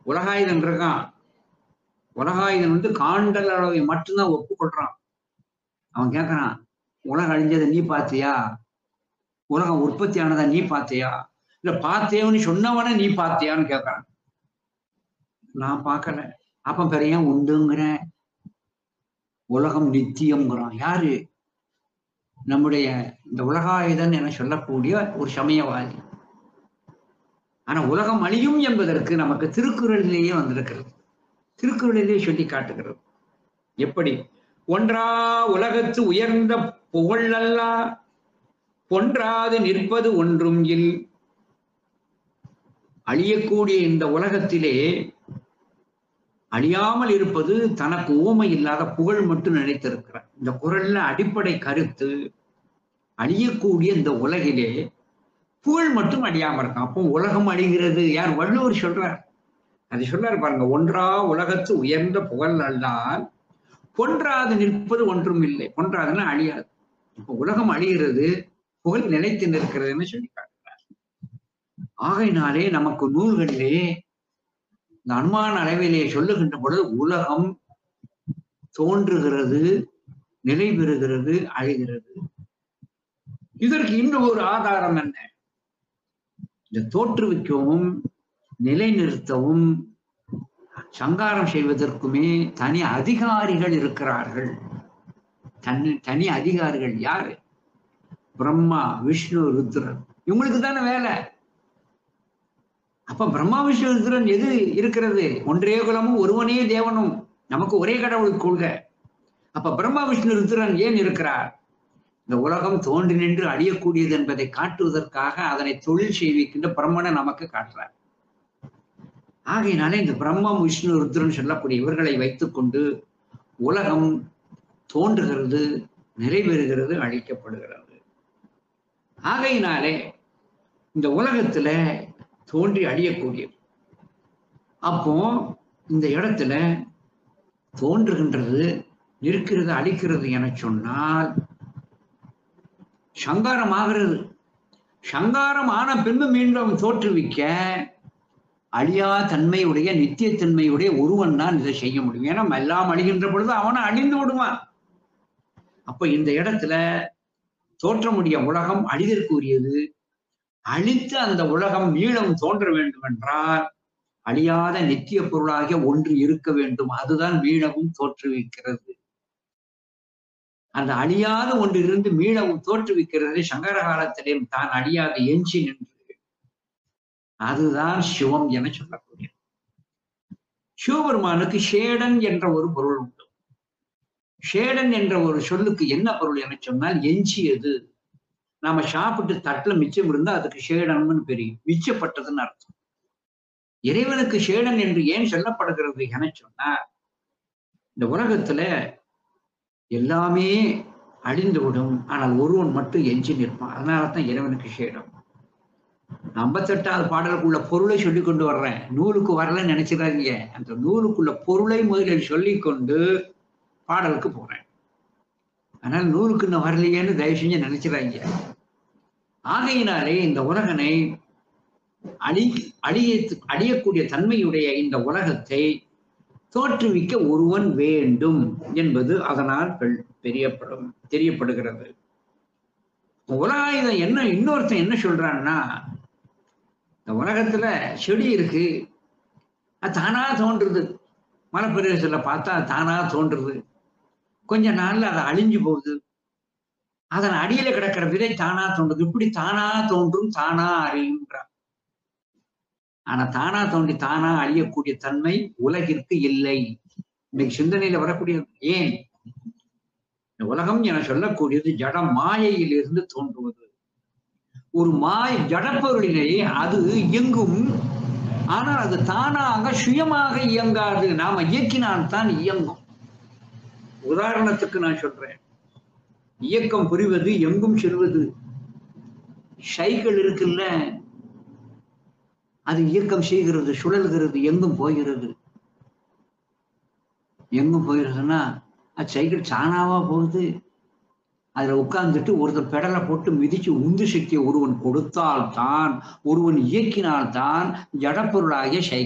உலகாயுதன் இருக்கான் உலகாயுதன் வந்து காண்டல் அளவை மட்டும்தான் ஒப்புக்கொள்றான் அவன் கேட்கறான் உலகம் அழிஞ்சதை நீ பார்த்தியா உலகம் உற்பத்தி ஆனதை நீ பார்த்தியா இல்ல பார்த்தேன்னு சொன்னவன நீ பார்த்தியான்னு கேட்கறான் நான் பார்க்கல அப்ப பெரிய உண்டுங்கிற உலகம் நித்தியம்ங்கிறான் யாரு நம்முடைய இந்த உலகாயுதன் என சொல்லக்கூடிய ஒரு சமயவாதி ஆனா உலகம் அழியும் என்பதற்கு நமக்கு திருக்குறளிலேயே வந்திருக்கிறது திருக்குறளிலே சொல்லி காட்டுகிறது எப்படி ஒன்றா உலகத்து உயர்ந்த புகழ் அல்லா பொன்றாது நிற்பது ஒன்றும் இல் அழியக்கூடிய இந்த உலகத்திலே அழியாமல் இருப்பது தனக்கு ஊமை இல்லாத புகழ் மட்டும் நினைத்திருக்கிறார் இந்த குரல்ல அடிப்படை கருத்து அழியக்கூடிய இந்த உலகிலே புகழ் மட்டும் அழியாம இருக்கும் அப்போ உலகம் அழிகிறது யார் வள்ளுவர் சொல்றார் அது சொல்றாரு பாருங்க ஒன்றா உலகத்து உயர்ந்த புகழ் அல்லால் பொன்றாது நிற்பது ஒன்றும் இல்லை பொன்றாதுன்னா அழியாது இப்போ உலகம் அழிகிறது புகழ் நிலைத்து நிற்கிறதுன்னு சொல்லி காட்டுறார் ஆகையினாலே நமக்கு நூல்களிலே இந்த அனுமான அளவிலே சொல்லுகின்ற பொழுது உலகம் தோன்றுகிறது நிலை பெறுகிறது அழிகிறது இதற்கு இன்னும் ஒரு ஆதாரம் என்ன இந்த தோற்றுவிக்கவும் நிலைநிறுத்தவும் சங்காரம் செய்வதற்குமே தனி அதிகாரிகள் இருக்கிறார்கள் தனி தனி அதிகாரிகள் யாரு பிரம்மா விஷ்ணு ருத்ரன் இவங்களுக்கு தானே வேலை அப்ப பிரம்மா விஷ்ணு ருத்ரன் எது இருக்கிறது ஒன்றே குலமும் ஒருவனே தேவனும் நமக்கு ஒரே கடவுள் கொள்கை அப்ப பிரம்மா விஷ்ணு ருத்ரன் ஏன் இருக்கிறார் இந்த உலகம் தோன்றி நின்று அழியக்கூடியது என்பதை காட்டுவதற்காக அதனை தொழில் செய்விக்கின்ற பிரம்மனை நமக்கு காட்டுறார் ஆகையினாலே இந்த பிரம்மம் விஷ்ணு ருத்ரன் சொல்லக்கூடிய இவர்களை வைத்துக்கொண்டு உலகம் தோன்றுகிறது நிறைவேறுகிறது அழிக்கப்படுகிறது ஆகையினாலே இந்த உலகத்துல தோன்றி அழியக்கூடியது அப்போ இந்த இடத்துல தோன்றுகின்றது நிற்கிறது அழிக்கிறது என சொன்னால் சங்காரம் ஆகிறது சங்காரம் ஆன பின்பு மீண்டும் தோற்றுவிக்க அழியா தன்மையுடைய நித்தியத்தன்மையுடைய ஒருவன் தான் இதை செய்ய முடியும் ஏன்னா எல்லாம் அழிகின்ற பொழுது அவனை அழிந்து விடுவான் அப்ப இந்த இடத்துல தோற்றமுடைய உலகம் அழிதற்குரியது அழித்து அந்த உலகம் மீளம் தோன்ற வேண்டும் என்றால் அழியாத நித்திய பொருளாகிய ஒன்று இருக்க வேண்டும் அதுதான் மீளவும் தோற்றுவிக்கிறது அந்த அழியாத ஒன்று இருந்து மீளவும் தோற்றுவிக்கிறது சங்கர காலத்திலேயும் தான் அழியாத எஞ்சி நின்று அதுதான் சிவம் என சொல்லக்கூடிய சிவபெருமானுக்கு ஷேடன் என்ற ஒரு பொருள் உண்டு ஷேடன் என்ற ஒரு சொல்லுக்கு என்ன பொருள் என சொன்னால் எஞ்சியது நாம சாப்பிட்டு தட்டுல மிச்சம் இருந்தா அதுக்கு ஷேடன்னு பெரியும் மிச்சப்பட்டதுன்னு அர்த்தம் இறைவனுக்கு ஷேடன் என்று ஏன் சொல்லப்படுகிறது என சொன்னா இந்த உலகத்துல எல்லாமே அழிந்து விடும் ஆனால் ஒருவன் மட்டும் எஞ்சி நிற்பான் அதனால தான் இறைவனுக்கு ஷேடம் ஐம்பத்தெட்டாவது பாடலுக்குள்ள பொருளை சொல்லி கொண்டு வர்றேன் நூலுக்கு வரலன்னு நினைச்சிடாதீங்க அந்த நூலுக்குள்ள பொருளை முதலில் சொல்லிக் கொண்டு பாடலுக்கு போறேன் ஆனால் நூலுக்கு இன்னும் வரலையேன்னு தயவு செஞ்சு நினைச்சிடாங்க ஆகையினாலே இந்த உலகனை அழி அழிய அழியக்கூடிய தன்மையுடைய இந்த உலகத்தை தோற்றுவிக்க ஒருவன் வேண்டும் என்பது அதனால் பெரியப்படும் தெரியப்படுகிறது உலகாயுதம் என்ன இன்னொருத்தன் என்ன சொல்றான்னா இந்த உலகத்துல செடி இருக்கு அது தானா தோன்றுது மலைப்பிரதேசத்துல பார்த்தா தானா தோன்றுது கொஞ்ச நாள்ல அது அழிஞ்சு போகுது அதன் அடியில கிடக்கிற விதை தானா தோன்றுது இப்படி தானா தோன்றும் தானா அறியுன்றான் ஆனா தானா தோன்றி தானா அழியக்கூடிய தன்மை உலகிற்கு இல்லை இன்னைக்கு சிந்தனையில வரக்கூடிய ஏன் இந்த உலகம் என சொல்லக்கூடியது ஜட மாயையில் இருந்து தோன்றுவது ஒரு மாய் ஜடப்பொருளிலே அது இயங்கும் ஆனால் அது தானாக சுயமாக இயங்காது நாம இயக்கினால்தான் இயங்கும் உதாரணத்துக்கு நான் சொல்றேன் இயக்கம் புரிவது எங்கும் செல்வது சைக்கிள் இருக்குல்ல அது இயக்கம் செய்கிறது சுழல்கிறது எங்கும் போகிறது எங்கும் போயிருதுன்னா அது சைக்கிள் சாணாவா போகுது அதுல உட்கார்ந்துட்டு ஒருத்தர் பெடலை போட்டு மிதிச்சு உந்து சக்தியை ஒருவன் கொடுத்தால்தான் ஒருவன் இயக்கினால்தான் ஜடப்பொருளாகிய சைக்கிள்